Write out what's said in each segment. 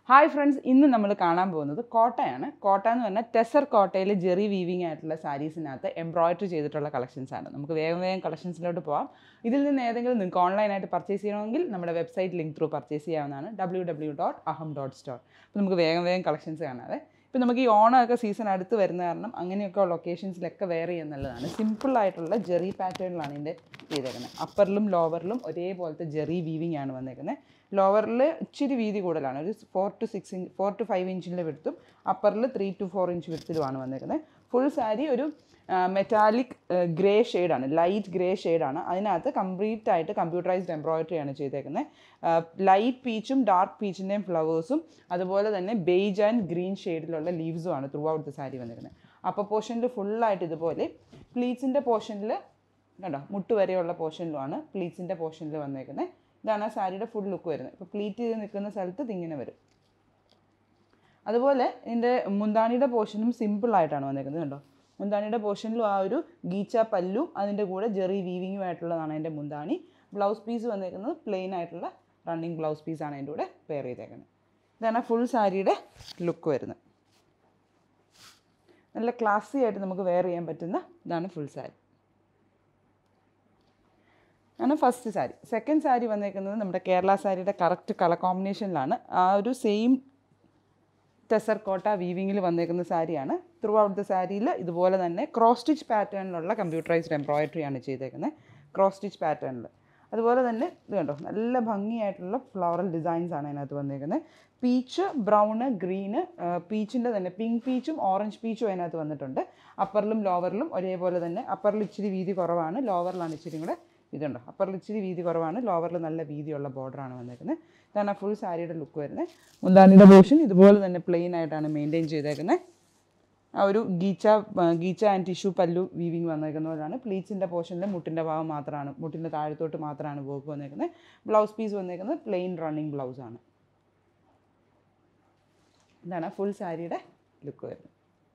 hi friends ഇന്ന് നമ്മൾ കാണാൻ പോകുന്നത് കോട്ടയാണ് കോട്ട എന്ന് പറഞ്ഞാൽ ടെസർ കോട്ടയിൽ ജെറി വീവിങ് ആയിട്ടുള്ള സാരീസിനകത്ത് എംബ്രോയിഡറി ചെയ്തിട്ടുള്ള കളക്ഷൻസ് ആണ് നമുക്ക് വേഗം വേഗം കളക്ഷൻസിലോട്ട് പോവാം ഇതിൽ നിന്ന് ഏതെങ്കിലും നിങ്ങൾക്ക് ഓൺലൈനായിട്ട് പർച്ചേസ് ചെയ്യണമെങ്കിൽ നമ്മുടെ വെബ്സൈറ്റ് ലിങ്ക് ത്രൂ പർച്ചേസ് ചെയ്യാവുന്നതാണ് W W dot Aham dot store അപ്പോൾ നമുക്ക് വേഗം വേഗം കളക്ഷൻസ് കാണാതെ ഇപ്പോൾ നമുക്ക് ഈ ഓണമൊക്കെ സീസൺ അടുത്ത് വരുന്ന കാരണം അങ്ങനെയൊക്കെ ലൊക്കേഷൻസിലൊക്കെ വെയർ ചെയ്യുന്നുള്ളതാണ് സിമ്പിൾ ആയിട്ടുള്ള ജെറി പാറ്റേണിലാണ് ഇതിൻ്റെ ചെയ്തേക്കുന്നത് അപ്പറിലും ലോവറിലും ഒരേപോലത്തെ ജെറി വീവിങ് ആണ് വന്നേക്കുന്നത് ലോവറിൽ ഇച്ചിരി വീതി കൂടുതലാണ് ഒരു four two six inch four two five ഇഞ്ചിൻ്റെ വിടുത്തും അപ്പറിൽ ത്രീ ടു ഫോർ ഇഞ്ച് വിടുത്തിലുമാണ് വന്നേക്കുന്നത് ഫുൾ സാരി ഒരു മെറ്റാലിക് ഗ്രേ ഷെയ്ഡാണ് ലൈറ്റ് ഗ്രേ ഷെയ്ഡാണ് അതിനകത്ത് കംപ്ലീറ്റ് ആയിട്ട് കമ്പ്യൂട്ടറൈസ്ഡ് എംബ്രോയിഡറി ആണ് ചെയ്തേക്കുന്നത് ലൈറ്റ് പീച്ചും ഡാർക്ക് പീച്ചിൻ്റെയും ഫ്ലവേഴ്സും അതുപോലെ തന്നെ ബെയ്ജ് ആൻഡ് ഗ്രീൻ ഷെയ്ഡിലുള്ള ലീവ്സും ആണ് ത്രൂ ഔട്ട് ദ സാരി വന്നിരിക്കുന്നത് അപ്പർ പോർഷനിൽ ഫുള്ളായിട്ട് ഇതുപോലെ പ്ലീറ്റ്സിൻ്റെ പോർഷനിൽ കണ്ടോ മുട്ട് വരെയുള്ള പോർഷനിലുമാണ് പ്ലീറ്റ്സിൻ്റെ പോർഷനിൽ വന്നേക്കുന്നത് ഇതാണ് ആ സാരിയുടെ ഫുൾ ലുക്ക് വരുന്നത് ഇപ്പോൾ പ്ലീറ്റ് ചെയ്ത് നിൽക്കുന്ന സ്ഥലത്ത് ഇതിങ്ങനെ വരും അതുപോലെ ഇതിൻ്റെ മുന്താണിയുടെ പോർഷനും സിമ്പിളായിട്ടാണ് വന്നേക്കുന്നത് കണ്ടോ മുന്താണിയുടെ പോർഷനിലും ആ ഒരു ഗീച്ച പല്ലും അതിൻ്റെ കൂടെ ജെറി വീവിങ്ങും ആയിട്ടുള്ളതാണ് അതിൻ്റെ മുന്താണി ബ്ലൗസ് പീസ് വന്നേക്കുന്നത് പ്ലെയിൻ ആയിട്ടുള്ള റണ്ണിങ് ബ്ലൗസ് പീസാണ് അതിൻ്റെ കൂടെ പെയർ ചെയ്തേക്കുന്നത് ഇതാണ് ഫുൾ സാരിയുടെ ലുക്ക് വരുന്നത് നല്ല ക്ലാസി ആയിട്ട് നമുക്ക് വെയർ ചെയ്യാൻ പറ്റുന്ന ഇതാണ് ഫുൾ സാരി ആണ് ഫസ്റ്റ് സാരി സെക്കൻഡ് സാരി വന്നേക്കുന്നത് നമ്മുടെ കേരള സാരിയുടെ കറക്റ്റ് കളർ കോമ്പിനേഷനിലാണ് ആ ഒരു സെയിം ടെസർ കോട്ട വീവിങ്ങിൽ വന്നേക്കുന്ന സാരിയാണ് ത്രൂ ഔട്ട് ദ സാരിയിൽ ഇതുപോലെ തന്നെ ക്രോസ് സ്റ്റിച്ച് പാറ്റേണിലുള്ള കമ്പ്യൂട്ടറൈസ്ഡ് എംബ്രോയിഡറി ആണ് ചെയ്തേക്കുന്നത് ക്രോസ് സ്റ്റിച്ച് പാറ്റേണിൽ അതുപോലെ തന്നെ ഇത് കണ്ടോ നല്ല ഭംഗിയായിട്ടുള്ള ഫ്ലോറൽ ഡിസൈൻസ് ആണ് അതിനകത്ത് വന്നേക്കുന്നത് പീച്ച് ബ്രൗണ് ഗ്രീന് പീച്ചിൻ്റെ തന്നെ പിങ്ക് പീച്ചും ഓറഞ്ച് പീച്ചും അതിനകത്ത് വന്നിട്ടുണ്ട് അപ്പറിലും ലോവറിലും ഒരേപോലെ തന്നെ അപ്പറിൽ ഇച്ചിരി വീതി കുറവാണ് ലോവറിലാണ് ഇച്ചിരി കൂടെ ഇതുണ്ട് അപ്പറിൽ ഇച്ചിരി വീതി കുറവാണ് ലോവറിൽ നല്ല വീതിയുള്ള ബോർഡറാണ് വന്നേക്കുന്നത് ഇതാണ് ഫുൾ സാരിയുടെ ലുക്ക് വരുന്നത് മുന്താനിയുടെ പോർഷൻ ഇതുപോലെ തന്നെ പ്ലെയിൻ ആയിട്ടാണ് മെയിൻറ്റെയിൻ ചെയ്തേക്കുന്നത് ആ ഒരു ghicha ghicha and tissue pallu weaving വന്നേക്കുന്ന പോലെയാണ് പ്ലീറ്റ്സിൻ്റെ പോർഷനിൽ മുട്ടിൻ്റെ ഭാഗം മാത്രമാണ് മുട്ടിൻ്റെ താഴത്തോട്ട് മാത്രമാണ് വർക്ക് വന്നേക്കുന്നത് ബ്ലൗസ് പീസ് വന്നേക്കുന്നത് പ്ലെയിൻ റണ്ണിങ് ബ്ലൗസാണ് ഇതാണ് ഫുൾ സാരിയുടെ ലുക്ക് വരുന്നത്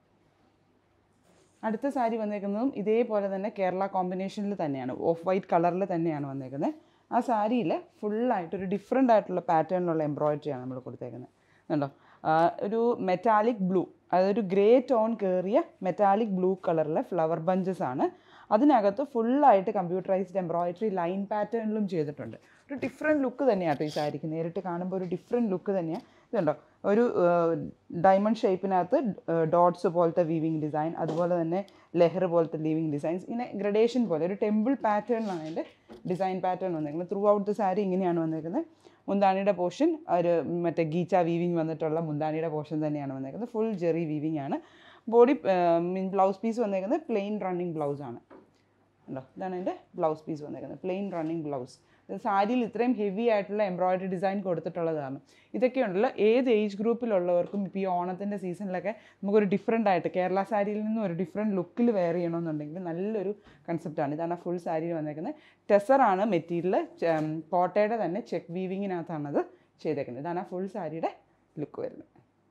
അടുത്ത സാരി വന്നേക്കുന്നതും ഇതേപോലെ തന്നെ കേരള കോമ്പിനേഷനിൽ തന്നെയാണ് ഓഫ് വൈറ്റ് കളറിൽ തന്നെയാണ് വന്നേക്കുന്നത് ആ സാരിയിൽ ഫുള്ളായിട്ടൊരു ഡിഫറെൻ്റ് ആയിട്ടുള്ള പാറ്റേണിലുള്ള എംബ്രോയിഡറിയാണ് നമ്മൾ കൊടുത്തേക്കുന്നത് കണ്ടോ ഒരു മെറ്റാലിക് ബ്ലൂ അതൊരു ഗ്രേ ടോൺ കയറിയ മെറ്റാലിക് ബ്ലൂ കളറിലെ ഫ്ലവർ ബഞ്ചസ് ആണ് അതിനകത്ത് ഫുള്ളായിട്ട് കമ്പ്യൂട്ടറൈസ്ഡ് എംബ്രോയിഡറി ലൈൻ പാറ്റേണിലും ചെയ്തിട്ടുണ്ട് ഒരു ഡിഫറെൻറ്റ് ലുക്ക് തന്നെയാണ് കേട്ടോ ഈ സാരിക്ക് നേരിട്ട് കാണുമ്പോൾ ഒരു ഡിഫറെൻറ്റ് ലുക്ക് തന്നെയാണ് ഇതുണ്ടോ ഒരു ഡയമണ്ട് ഷേപ്പിനകത്ത് ഡോട്ട്സ് പോലത്തെ വീവിങ് ഡിസൈൻ അതുപോലെ തന്നെ ലെഹർ പോലത്തെ ലീവിങ് ഡിസൈൻസ് ഇങ്ങനെ ഗ്രഡേഷൻ പോലെ ഒരു ടെമ്പിൾ പാറ്റേണിലാണ് അതിൻ്റെ ഡിസൈൻ പാറ്റേൺ വന്നേക്കുന്നത് ത്രൂ ഔട്ട് ദ സാരി ഇങ്ങനെയാണ് വന്നേക്കുന്നത് മുന്താണിയുടെ പോർഷൻ ഒരു മറ്റേ ഗീച്ച വീവിങ് വന്നിട്ടുള്ള മുന്താണിയുടെ പോർഷൻ തന്നെയാണ് വന്നേക്കുന്നത് ഫുൾ ജെറി വീവിങ് ആണ് ബോഡി മീൻ ബ്ലൗസ് പീസ് വന്നേക്കുന്നത് പ്ലെയിൻ റണ്ണിങ് ബ്ലൗസ് ആണ് ഉണ്ടോ ഇതാണ് എൻ്റെ ബ്ലൗസ് പീസ് വന്നേക്കുന്നത് പ്ലെയിൻ റണ്ണിങ് ബ്ലൗസ് സാരിയിൽ ഇത്രയും ഹെവി ആയിട്ടുള്ള എംബ്രോയിഡറി ഡിസൈൻ കൊടുത്തിട്ടുള്ളതാണ് ഇതൊക്കെ ഉണ്ടല്ലോ ഏത് ഏജ് ഗ്രൂപ്പിലുള്ളവർക്കും ഇപ്പോൾ ഈ ഓണത്തിൻ്റെ സീസണിലൊക്കെ നമുക്കൊരു ഡിഫറെൻ്റ് ആയിട്ട് കേരള സാരിയിൽ നിന്നും ഒരു ഡിഫറെൻറ്റ് ലുക്കിൽ വെയർ ചെയ്യണമെന്നുണ്ടെങ്കിൽ നല്ലൊരു കൺസെപ്റ്റാണ് ഇതാണ് ഫുൾ സാരിയിൽ വന്നേക്കുന്നത് ടെസറാണ് മെറ്റീരിയൽ കോട്ടയുടെ തന്നെ ചെക്ക് വീവിങ്ങിനകത്താണ് അത് ചെയ്തേക്കുന്നത് ഇതാണ് ആ ഫുൾ സാരിയുടെ ലുക്ക് വരുന്നത്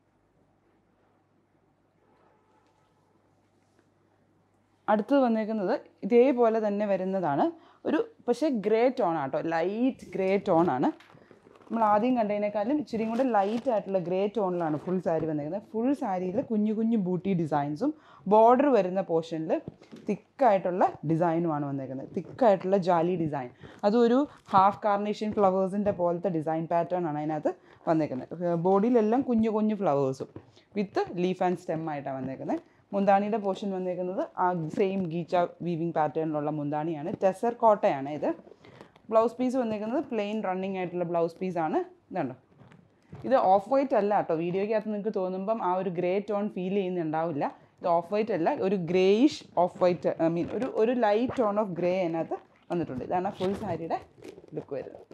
അടുത്തത് വന്നേക്കുന്നത് ഇതേപോലെ തന്നെ വരുന്നതാണ് ഒരു പക്ഷേ ഗ്രേ ടോൺ ആട്ടോ ലൈറ്റ് ഗ്രേ ടോൺ ആണ് നമ്മൾ ആദ്യം കണ്ടതിനേക്കാളും ഇച്ചിരി കൂടെ ലൈറ്റ് ആയിട്ടുള്ള ഗ്രേ ടോണിലാണ് ഫുൾ സാരി വന്നേക്കുന്നത് ഫുൾ സാരിയിൽ കുഞ്ഞു കുഞ്ഞു ബൂട്ടി ഡിസൈൻസും ബോർഡർ വരുന്ന പോർഷനിൽ തിക്കായിട്ടുള്ള ഡിസൈനുമാണ് വന്നേക്കുന്നത് തിക്കായിട്ടുള്ള ജാലി ഡിസൈൻ അതും ഒരു ഹാഫ് കാർണേഷ്യൻ ഫ്ലവേഴ്സിൻ്റെ പോലത്തെ ഡിസൈൻ പാറ്റേൺ ആണ് അതിനകത്ത് വന്നേക്കുന്നത് ബോഡിയിലെല്ലാം കുഞ്ഞു കുഞ്ഞു ഫ്ലവേഴ്സും വിത്ത് ലീഫ് ആൻഡ് സ്റ്റെം ആയിട്ടാണ് വന്നേക്കുന്നത് മുന്താണിയുടെ പോർഷൻ വന്നേക്കുന്നത് ആ സെയിം ഗീച്ച വീവിങ് പാറ്റേണിലുള്ള മുന്താണിയാണ് ടെസർ കോട്ടയാണ് ഇത് ബ്ലൗസ് പീസ് വന്നേക്കുന്നത് പ്ലെയിൻ റണ്ണിങ് ആയിട്ടുള്ള ബ്ലൗസ് പീസാണ് ഇതുണ്ടോ ഇത് ഓഫ് വൈറ്റ് അല്ല കേട്ടോ വീഡിയോയ്ക്കകത്ത് നിങ്ങൾക്ക് തോന്നുമ്പം ആ ഒരു ഗ്രേ ടോൺ ഫീൽ ചെയ്യുന്നുണ്ടാവില്ല ഇത് ഓഫ് വൈറ്റ് അല്ല ഒരു greyish off white I mean ഒരു ഒരു ലൈറ്റ് ടോൺ ഓഫ് ഗ്രേ അതിനകത്ത് വന്നിട്ടുണ്ട് ഇതാണ് ഫുൾ സാരിയുടെ ലുക്ക് വരുന്നത്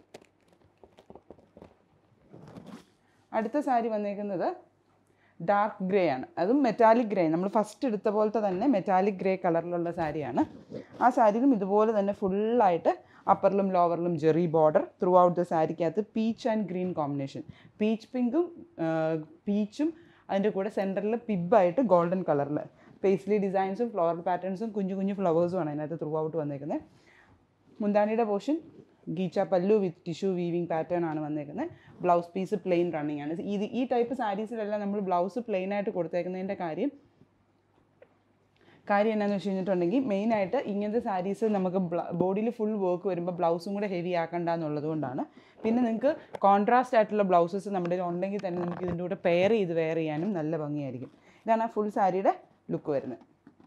അടുത്ത സാരി വന്നേക്കുന്നത് ഡാർക്ക് ഗ്രേ ആണ് അതും മെറ്റാലിക് ഗ്രേ നമ്മൾ ഫസ്റ്റ് എടുത്ത പോലത്തെ തന്നെ മെറ്റാലിക് ഗ്രേ കളറിലുള്ള സാരിയാണ് ആ സാരിയിലും ഇതുപോലെ തന്നെ ഫുള്ളായിട്ട് അപ്പറിലും ലോവറിലും zari border throughout the സാരിക്കകത്ത് peach and green combination peach പിങ്കും പീച്ചും അതിൻ്റെ കൂടെ സെൻറ്ററിൽ പിബായിട്ട് ഗോൾഡൻ കളറിൽ പേസ്ലി ഡിസൈൻസും ഫ്ലോറൽ പാറ്റേൺസും കുഞ്ഞു കുഞ്ഞു ഫ്ലവേഴ്സുമാണ് അതിനകത്ത് ത്രൂ ഔട്ട് വന്നേക്കുന്നത് മുന്താണിയുടെ പോർഷൻ ഗീച്ച പല്ലു വിത്ത് ടിഷ്യൂ വീവിങ് പാറ്റേൺ ആണ് വന്നേക്കുന്നത് ബ്ലൗസ് പീസ് പ്ലെയിൻ റണ്ണിങ് ആണ് ഇത് ഈ ടൈപ്പ് സാരീസിലെല്ലാം നമ്മൾ ബ്ലൗസ് പ്ലെയിൻ ആയിട്ട് കൊടുത്തേക്കുന്നതിൻ്റെ കാര്യം കാര്യം എന്നാന്ന് വെച്ച് കഴിഞ്ഞിട്ടുണ്ടെങ്കിൽ മെയിനായിട്ട് ഇങ്ങനത്തെ സാരീസ് നമുക്ക് ബോഡിയിൽ ഫുൾ വർക്ക് വരുമ്പോൾ ബ്ലൗസും കൂടെ ഹെവി ആക്കണ്ട എന്നുള്ളത് കൊണ്ടാണ് പിന്നെ നിങ്ങൾക്ക് കോൺട്രാസ്റ്റ് ആയിട്ടുള്ള ബ്ലൗസസ് നമ്മുടെ കയ്യിൽ ഉണ്ടെങ്കിൽ തന്നെ നമുക്ക് ഇതിൻ്റെ കൂടെ പെയർ ചെയ്ത് വെയർ ചെയ്യാനും നല്ല ഭംഗിയായിരിക്കും ഇതാണ് ആ ഫുൾ സാരിയുടെ ലുക്ക് വരുന്നത്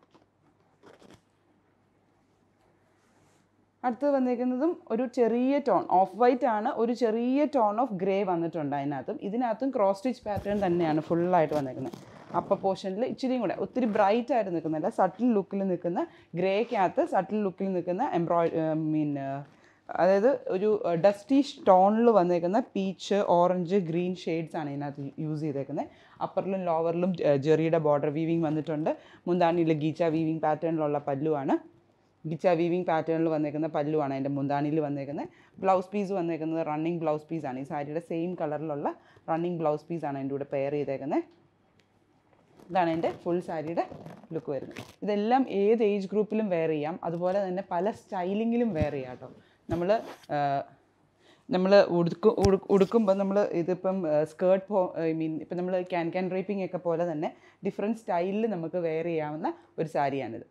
അടുത്ത് വന്നിരിക്കുന്നതും ഒരു ചെറിയ ടോൺ ഓഫ് വൈറ്റ് ആണ് ഒരു ചെറിയ ടോൺ ഓഫ് ഗ്രേ വന്നിട്ടുണ്ട് അതിനകത്തും ഇതിനകത്തും ക്രോസ് സ്റ്റിച്ച് പാറ്റേൺ തന്നെയാണ് ഫുള്ളായിട്ട് വന്നിരിക്കുന്നത് അപ്പർ പോർഷനിൽ ഇച്ചിരിയും കൂടെ ഒത്തിരി ബ്രൈറ്റ് ആയിട്ട് നിൽക്കുന്നില്ല സട്ടിൽ ലുക്കിൽ നിൽക്കുന്ന ഗ്രേക്കകത്ത് സട്ടിൽ ലുക്കിൽ നിൽക്കുന്ന എംബ്രോയ് മീൻ അതായത് ഒരു ഡസ്റ്റി ടോണിൽ വന്നേക്കുന്ന പീച്ച് ഓറഞ്ച് ഗ്രീൻ ഷെയ്ഡ്സ് ആണ് ഇതിനകത്ത് യൂസ് ചെയ്തേക്കുന്നത് അപ്പറിലും ലോവറിലും ജെറിയുടെ ബോർഡർ വീവിങ് വന്നിട്ടുണ്ട് മുന്താണിയിൽ ഗീച്ച വീവിങ് പാറ്റേണിലുള്ള പല്ലുവാണ് ഗിച്ച വീവിങ് പാറ്റേണിൽ വന്നേക്കുന്ന പല്ലുവാണ് അതിൻ്റെ മുന്താണിയിൽ വന്നേക്കുന്നത് ബ്ലൗസ് പീസ് വന്നേക്കുന്നത് റണ്ണിങ് ബ്ലൗസ് പീസാണ് ഈ സാരിയുടെ സെയിം കളറിലുള്ള റണ്ണിങ് ബ്ലൗസ് പീസാണ് അതിൻ്റെ കൂടെ പെയർ ചെയ്തേക്കുന്നത് ഇതാണ് എൻ്റെ ഫുൾ സാരിയുടെ ലുക്ക് വരുന്നത് ഇതെല്ലാം ഏത് ഏജ് ഗ്രൂപ്പിലും വെയർ ചെയ്യാം അതുപോലെ തന്നെ പല സ്റ്റൈലിങ്ങിലും വെയർ ചെയ്യാം കേട്ടോ നമ്മൾ നമ്മൾ ഉടുക്കും ഉടുക്കുമ്പോൾ നമ്മൾ ഇതിപ്പം സ്കേർട്ട് പോ ഐ മീൻ ഇപ്പം നമ്മൾ ക്യാൻ ക്യാൻ ഡ്രേപ്പിംഗ് ഒക്കെ പോലെ തന്നെ ഡിഫറെൻറ്റ് സ്റ്റൈലിൽ നമുക്ക് വെയർ ചെയ്യാവുന്ന ഒരു സാരിയാണിത്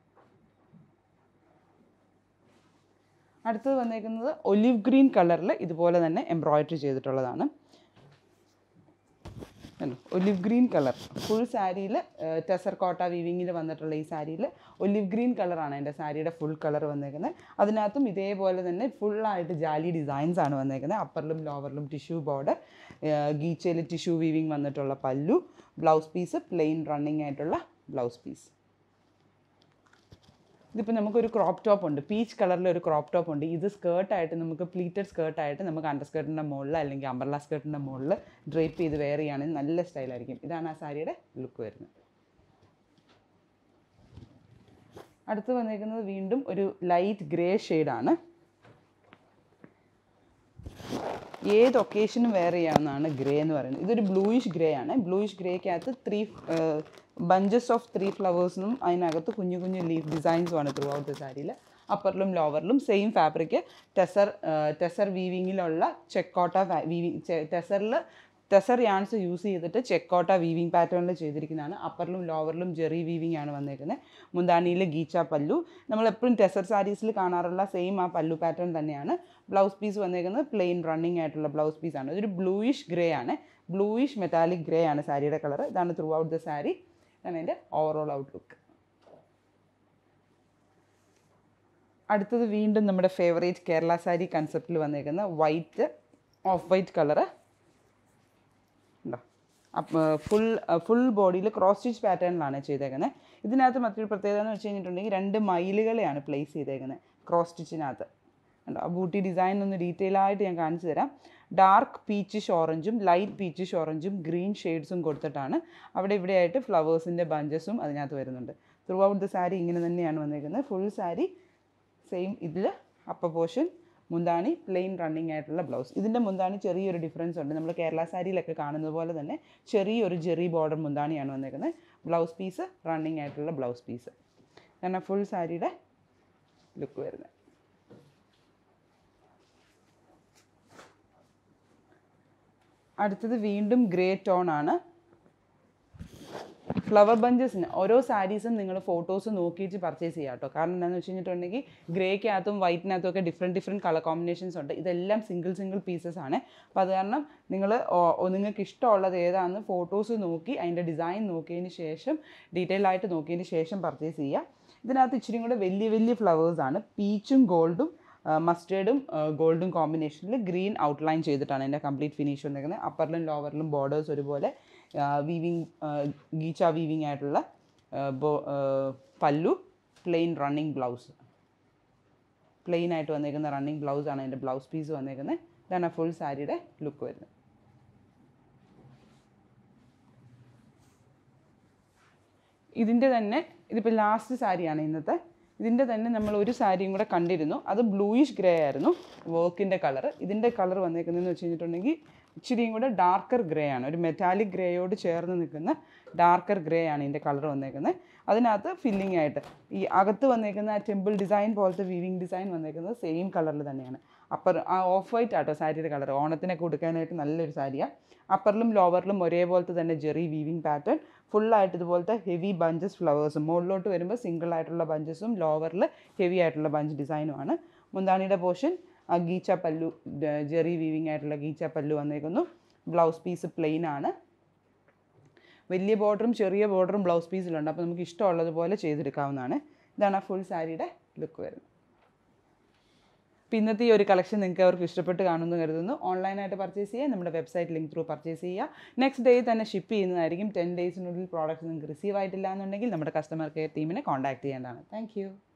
അടുത്തത് വന്നേക്കുന്നത് ഒലിവ് ഗ്രീൻ കളറിൽ ഇതുപോലെ തന്നെ എംബ്രോയിഡറി ചെയ്തിട്ടുള്ളതാണ് ഒലിവ് ഗ്രീൻ കളർ ഫുൾ സാരിയിൽ ടെസർ കോട്ട വീവിങ്ങിൽ വന്നിട്ടുള്ള ഈ സാരിയിൽ ഒലിവ് ഗ്രീൻ കളറാണ് എൻ്റെ സാരിയുടെ ഫുൾ കളർ വന്നേക്കുന്നത് അതിനകത്തും ഇതേപോലെ തന്നെ ഫുള്ളായിട്ട് ജാലി ഡിസൈൻസ് ആണ് വന്നേക്കുന്നത് അപ്പറിലും ലോവറിലും ടിഷ്യൂ ബോർഡർ ഗീച്ചയിൽ ടിഷ്യൂ വീവിങ് വന്നിട്ടുള്ള pallu blouse piece plain running ആയിട്ടുള്ള ബ്ലൗസ് പീസ് ഇതിപ്പോൾ നമുക്കൊരു ക്രോപ്പ് ടോപ്പ് ഉണ്ട് പീച്ച് കളറിൽ ഒരു ക്രോപ്പ് ടോപ്പ് ഉണ്ട് ഇത് സ്കേർട്ടായിട്ട് നമുക്ക് പ്ലീറ്റഡ് സ്കേർട്ടായിട്ട് നമുക്ക് അണ്ടർ സ്കേർട്ടിൻ്റെ മുകളിൽ അല്ലെങ്കിൽ അമ്പർല സ്കേർട്ടിൻ്റെ മുകളിൽ ഡ്രേപ്പ് ചെയ്ത് വെയർ ചെയ്യുകയാണെങ്കിൽ നല്ല സ്റ്റൈലായിരിക്കും ഇതാണ് ആ സാരിയുടെ ലുക്ക് വരുന്നത് അടുത്ത് വന്നിരിക്കുന്നത് വീണ്ടും ഒരു ലൈറ്റ് ഗ്രേ ഷെയ്ഡാണ് ഏത് ഒക്കേഷനും വെയർ ചെയ്യാവുന്നതാണ് ഗ്രേ എന്ന് പറയുന്നത് ഇതൊരു ബ്ലൂയിഷ് ഗ്രേ ആണ് ബ്ലൂയിഷ് ഗ്രേക്കകത്ത് ത്രീ ബഞ്ചസ് ഓഫ് ത്രീ ഫ്ലവേഴ്സിനും അതിനകത്ത് കുഞ്ഞു കുഞ്ഞു ലീഫ് ഡിസൈൻസും ആണ് ത്രൂ ഔട്ട് ദ സാരിയിൽ അപ്പറിലും ലോവറിലും സെയിം ഫാബ്രിക് ടെസർ ടെസർ വീവിങ്ങിലുള്ള ചെക്കോട്ട വീവിങ് ടെസറിൽ ടെസർ യാൺസ് യൂസ് ചെയ്തിട്ട് ചെക്കോട്ട വീവിങ് പാറ്റേണിൽ ചെയ്തിരിക്കുന്നതാണ് അപ്പറിലും ലോവറിലും ജെറി വീവിങ് ആണ് വന്നേക്കുന്നത് മുന്താണിയിൽ ഗീച്ച പല്ലു നമ്മൾ എപ്പോഴും ടെസർ സാരീസിൽ കാണാറുള്ള സെയിം ആ പല്ലു പാറ്റേൺ തന്നെയാണ് ബ്ലൗസ് പീസ് വന്നേക്കുന്നത് പ്ലെയിൻ റണ്ണിങ് ആയിട്ടുള്ള ബ്ലൗസ് പീസാണ് ഇതൊരു ബ്ലൂയിഷ് ഗ്രേ ആണ് ബ്ലൂയിഷ് മെറ്റാലിക് ഗ്രേ ആണ് സാരിയുടെ കളർ ഇതാണ് ത്രൂ ഔട്ട് ദ സാരി ഇതാണ് അതിൻ്റെ ഓവറോൾ ഔട്ട്ലുക്ക് അടുത്തത് വീണ്ടും നമ്മുടെ ഫേവറേറ്റ് കേരള സാരി കൺസെപ്റ്റിൽ വന്നേക്കുന്ന വൈറ്റ് ഓഫ് വൈറ്റ് കളറ് ഉണ്ടോ ഫുൾ ഫുൾ ബോഡിയിൽ ക്രോസ് സ്റ്റിച്ച് പാറ്റേണിലാണ് ചെയ്തേക്കുന്നത് ഇതിനകത്ത് മറ്റൊരു പ്രത്യേകത എന്ന് വെച്ച് കഴിഞ്ഞിട്ടുണ്ടെങ്കിൽ രണ്ട് മയിലുകളെയാണ് പ്ലേസ് ചെയ്തേക്കുന്നത് ക്രോസ് സ്റ്റിച്ചിനകത്ത് ഉണ്ടോ ആ ബൂട്ടി ഡിസൈൻ ഒന്ന് ഡീറ്റെയിൽ ആയിട്ട് ഞാൻ കാണിച്ചു തരാം ഡാർക്ക് പീച്ചിഷ് ഓറഞ്ചും ലൈറ്റ് പീച്ചിഷ് ഓറഞ്ചും ഗ്രീൻ ഷെയ്ഡ്സും കൊടുത്തിട്ടാണ് അവിടെ ഇവിടെയായിട്ട് ഫ്ലവേഴ്സിൻ്റെ ബഞ്ചസും അതിനകത്ത് വരുന്നുണ്ട് ത്രൂ ഔട്ട് ദ സാരി ഇങ്ങനെ തന്നെയാണ് വന്നേക്കുന്നത് ഫുൾ സാരി സെയിം ഇതിൽ അപ്പർ പോർഷൻ മുന്താണി പ്ലെയിൻ റണ്ണിങ് ആയിട്ടുള്ള ബ്ലൗസ് ഇതിൻ്റെ മുന്താണി ചെറിയൊരു ഡിഫറൻസ് ഉണ്ട് നമ്മൾ കേരള സാരിയിലൊക്കെ കാണുന്നത് പോലെ തന്നെ ചെറിയൊരു ജെറി ബോർഡർ മുന്താണിയാണ് വന്നേക്കുന്നത് ബ്ലൗസ് പീസ് റണ്ണിങ് ആയിട്ടുള്ള ബ്ലൗസ് പീസ് കാരണം ഫുൾ സാരിയുടെ ലുക്ക് വരുന്നത് അടുത്തത് വീണ്ടും ഗ്രേ ടോൺ ആണ് ഫ്ലവർ ബഞ്ചസിന് ഓരോ സാരീസും നിങ്ങൾ ഫോട്ടോസ് നോക്കിയിട്ട് പർച്ചേസ് ചെയ്യാം കേട്ടോ കാരണം എന്താണെന്ന് വെച്ച് കഴിഞ്ഞിട്ടുണ്ടെങ്കിൽ ഗ്രേക്കകത്തും വൈറ്റിനകത്തും ഒക്കെ ഡിഫറെൻറ്റ് ഡിഫറെൻറ്റ് കളർ കോമ്പിനേഷൻസ് ഉണ്ട് ഇതെല്ലാം സിംഗിൾ സിംഗിൾ പീസസ് ആണ് അപ്പോൾ അത് കാരണം നിങ്ങൾ നിങ്ങൾക്ക് ഇഷ്ടമുള്ളത് ഏതാണെന്ന് ഫോട്ടോസ് നോക്കി അതിൻ്റെ ഡിസൈൻ നോക്കിയതിന് ശേഷം ഡീറ്റെയിൽ ആയിട്ട് നോക്കിയതിന് ശേഷം പർച്ചേസ് ചെയ്യുക ഇതിനകത്ത് ഇച്ചിരി കൂടെ വലിയ വലിയ ഫ്ലവേഴ്സാണ് പീച്ചും ഗോൾഡും മസ്റ്റേർഡും ഗോൾഡും കോമ്പിനേഷനിൽ ഗ്രീൻ ഔട്ട്ലൈൻ ചെയ്തിട്ടാണ് എൻ്റെ കംപ്ലീറ്റ് ഫിനിഷ് വന്നിരിക്കുന്നത് അപ്പറിലും ലോവറിലും ബോർഡേഴ്സ് ഒരുപോലെ വീവിങ് ഗീച്ച വീവിങ് ആയിട്ടുള്ള pallu plain running blouse plain ആയിട്ട് വന്നേക്കുന്ന റണ്ണിങ് ബ്ലൗസ് ആണ് എൻ്റെ ബ്ലൗസ് പീസ് വന്നേക്കുന്നത് ഇതാണ് ഫുൾ സാരിയുടെ ലുക്ക് വരുന്നത് ഇതിൻ്റെ തന്നെ ഇതിപ്പോൾ ലാസ്റ്റ് സാരിയാണ് ഇന്നത്തെ ഇതിൻ്റെ തന്നെ നമ്മൾ ഒരു സാരിയും കൂടെ കണ്ടിരുന്നു അത് ബ്ലൂയിഷ് ഗ്രേ ആയിരുന്നു വർക്കിൻ്റെ കളർ ഇതിൻ്റെ കളർ വന്നേക്കുന്നതെന്ന് വെച്ച് കഴിഞ്ഞിട്ടുണ്ടെങ്കിൽ ഇച്ചിരിയും കൂടെ ഡാർക്കർ ഗ്രേ ആണ് ഒരു മെറ്റാലിക് ഗ്രേയോട് ചേർന്ന് നിൽക്കുന്ന ഡാർക്കർ ഗ്രേ ആണ് ഇതിൻ്റെ കളർ വന്നേക്കുന്നത് അതിനകത്ത് ഫില്ലിംഗ് ആയിട്ട് ഈ അകത്ത് വന്നേക്കുന്ന ആ ടെമ്പിൾ ഡിസൈൻ പോലത്തെ വീവിങ് ഡിസൈൻ വന്നേക്കുന്നത് സെയിം കളറിൽ തന്നെയാണ് അപ്പർ ആ ഓഫ് വൈറ്റ് ആട്ടോ സാരിയുടെ കളർ ഓണത്തിനൊക്കെ കൊടുക്കാനായിട്ട് നല്ലൊരു സാരിയാണ് അപ്പറിലും ലോവറിലും ഒരേപോലത്തെ തന്നെ ജെറി വീവിങ് പാറ്റേൺ ഫുള്ളായിട്ട് ഇതുപോലത്തെ ഹെവി ബഞ്ചസ് ഫ്ലവേഴ്സും മുകളിലോട്ട് വരുമ്പോൾ സിംഗിൾ ആയിട്ടുള്ള ബഞ്ചസും ലോവറിൽ ഹെവി ആയിട്ടുള്ള ബഞ്ച് ഡിസൈനുമാണ് മുന്താണിയുടെ പോർഷൻ ഗീച്ച പല്ലു ജെറി വീവിങ് ആയിട്ടുള്ള ഗീച്ച പല്ലു വന്നേക്കുന്നു ബ്ലൗസ് പീസ് പ്ലെയിൻ ആണ് വലിയ ബോർഡറും ചെറിയ ബോർഡറും ബ്ലൗസ് പീസിലുണ്ട് അപ്പോൾ നമുക്ക് ഇഷ്ടമുള്ളതുപോലെ ചെയ്തെടുക്കാവുന്നതാണ് ഇതാണ് ആ ഫുൾ സാരിയുടെ ലുക്ക് വരുന്നത് അപ്പോൾ ഇന്നത്തെ ഈ ഒരു കളക്ഷൻ നിങ്ങൾക്ക് അവർക്ക് ഇഷ്ടപ്പെട്ട് കാണുമെന്ന് കരുതുന്നു ഓൺലൈനായിട്ട് പർച്ചേസ് ചെയ്യുക നമ്മുടെ വെബ്സൈറ്റ് ലിങ്ക് ത്രൂ പർച്ചേസ് ചെയ്യുക നെക്സ്റ്റ് ഡേ തന്നെ ഷിപ്പ് ചെയ്യുന്നതായിരിക്കും ടെൻ ഡേയ്സിനുള്ളിൽ പ്രോഡക്റ്റ് നിങ്ങൾക്ക് റിസീവ് ആയിട്ടില്ല എന്നുണ്ടെങ്കിൽ നമ്മുടെ കസ്റ്റമർ കെയർ ടീമിനെ കോൺടാക്ട് ചെയ്യേണ്ടതാണ് താങ്ക്